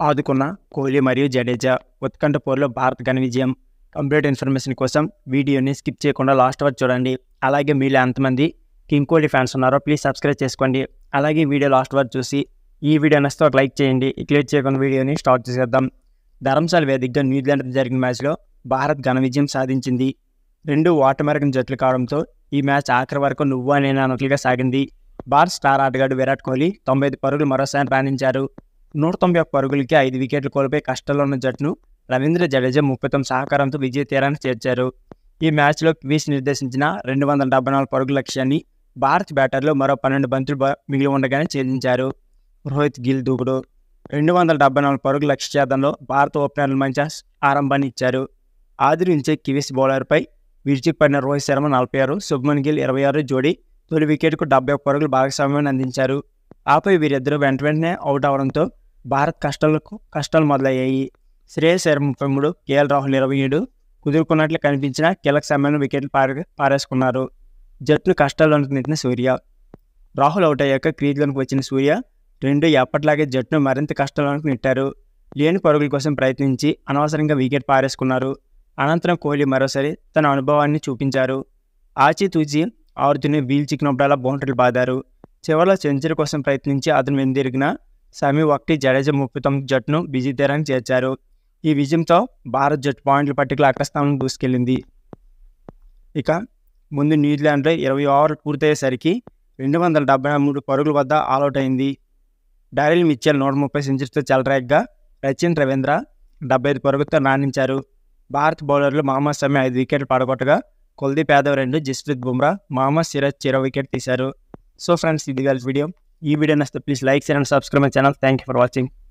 ఆదుకున్న కోహ్లీ మరియు జడేజా ఉత్కంఠ పోరులో భారత్ ఘన విజయం కంప్లీట్ ఇన్ఫర్మేషన్ కోసం వీడియోని స్కిప్ చేయకుండా లాస్ట్ వరకు చూడండి అలాగే మీలో ఎంతమంది కింగ్ కోహ్లీ ఫ్యాన్స్ ఉన్నారో ప్లీజ్ సబ్స్క్రైబ్ చేసుకోండి అలాగే ఈ వీడియో లాస్ట్ వరకు చూసి ఈ వీడియో నచ్చితే ఒక లైక్ చేయండి ఈ క్లిక్ చేయకుండా వీడియోని స్టార్ట్ చేసేద్దాం ధర్మశాల వేదికగా న్యూజిలాండ్ జరిగిన మ్యాచ్లో భారత్ ఘన విజయం సాధించింది రెండు ఓటమెరగని జట్లు కావడంతో ఈ మ్యాచ్ ఆఖరి వరకు నువ్వు నేను అన్నట్లుగా సాగింది భారత్ స్టార్ ఆటగాడు విరాట్ కోహ్లీ తొంభై ఐదు పరుగులు మరోసారి రాణించారు నూట తొంభై ఒక్క పరుగులకి ఐదు వికెట్లు కోల్పోయి కష్టాల్లో ఉన్న జట్టును రవీంద్ర జడేజా ముప్పై తొమ్మిది సహకారంతో విజయ తీరాన్ని చేర్చారు ఈ మ్యాచ్లో క్వీస్ నిర్దేశించిన రెండు వందల డెబ్బై నాలుగు పరుగుల లక్ష్యాన్ని భారత్ బ్యాటర్లు మరో పన్నెండు బంతులు బ- మిగిలి ఉండగానే ఛేదించారు రోహిత్ గిల్ దూకుడు రెండు వందల డెబ్బై నాలుగు పరుగుల లక్ష్యార్థంలో భారత ఓపెనర్లు మంచి ఆరంభాన్ని ఇచ్చారు ఆదరించే కివీస్ బౌలర్పై విడిచిపడిన రోహిత్ శర్మ నలభై ఆరు శుభ్మన్ గిల్ ఇరవై ఆరు జోడీ తొలి వికెట్కు డెబ్బై ఒక్క పరుగులు భాగస్వామ్యాన్ని అందించారు ఆపై వీరిద్దరూ వెంట వెంటనే అవుట్ అవడంతో భారత్ కష్టాలకు కష్టాలు మొదలయ్యాయి శ్రేయస్ శర్మ ముప్పై మూడు కేఎల్ రాహుల్ ఇరవై ఏడు కుదురుకున్నట్లు కనిపించిన కీలక సమయంలో వికెట్లు పారే పారేసుకున్నారు జట్టును కష్టాల్లోకి నెట్టిన సూర్య రాహుల్ అవుట్ అయ్యాక క్రీజ్లోకి వచ్చిన సూర్య రెండు ఎప్పటిలాగే జట్టును మరింత కష్టాల్లోకి నెట్టారు లేని పరుగుల కోసం ప్రయత్నించి అనవసరంగా వికెట్ పారేసుకున్నారు అనంతరం కోహ్లీ మరోసారి తన అనుభవాన్ని చూపించారు ఆచితూచి ఆరుతుని వీల్ చిక్కినప్పుడల్లా బౌండరీలు బాదారు చివరిలో సెంచరీ కోసం ప్రయత్నించి అతను వెందిరిగిన సమీ ఒకటి జడేజా ముప్పై తొమ్మిది జట్టును విజయ తీరానికి చేర్చారు ఈ విజయంతో భారత్ జట్టు పాయింట్ల పట్టికలో అగ్రస్థానం దూసుకెళ్ళింది ఇక ముందు న్యూజిలాండ్లో ఇరవై ఓవర్లు పూర్తయ్యేసరికి రెండు వందల డెబ్బై మూడు పరుగుల వద్ద ఆల్అవుట్ అయింది డారిల్ మిచ్చెల్ నూట ముప్పై సెంచరీతో చెలరేగ్గా రచిన్ రవీంద్ర డెబ్బై ఐదు పరుగులతో రాణించారు భారత్ బౌలర్లు మహమ్మద్ షమి ఐదు వికెట్లు పడగొట్టగా కుల్దీప్ యాదవ్ రెండు జస్ప్రీత్ బుమ్రా మహమ్మద్ సిరాజ్ చిరో వికెట్ తీశారు సో ఫ్రెండ్స్ ఇది వీడియో ఈ వీడియో నచ్చితే please like and subscribe my channel thank you for watching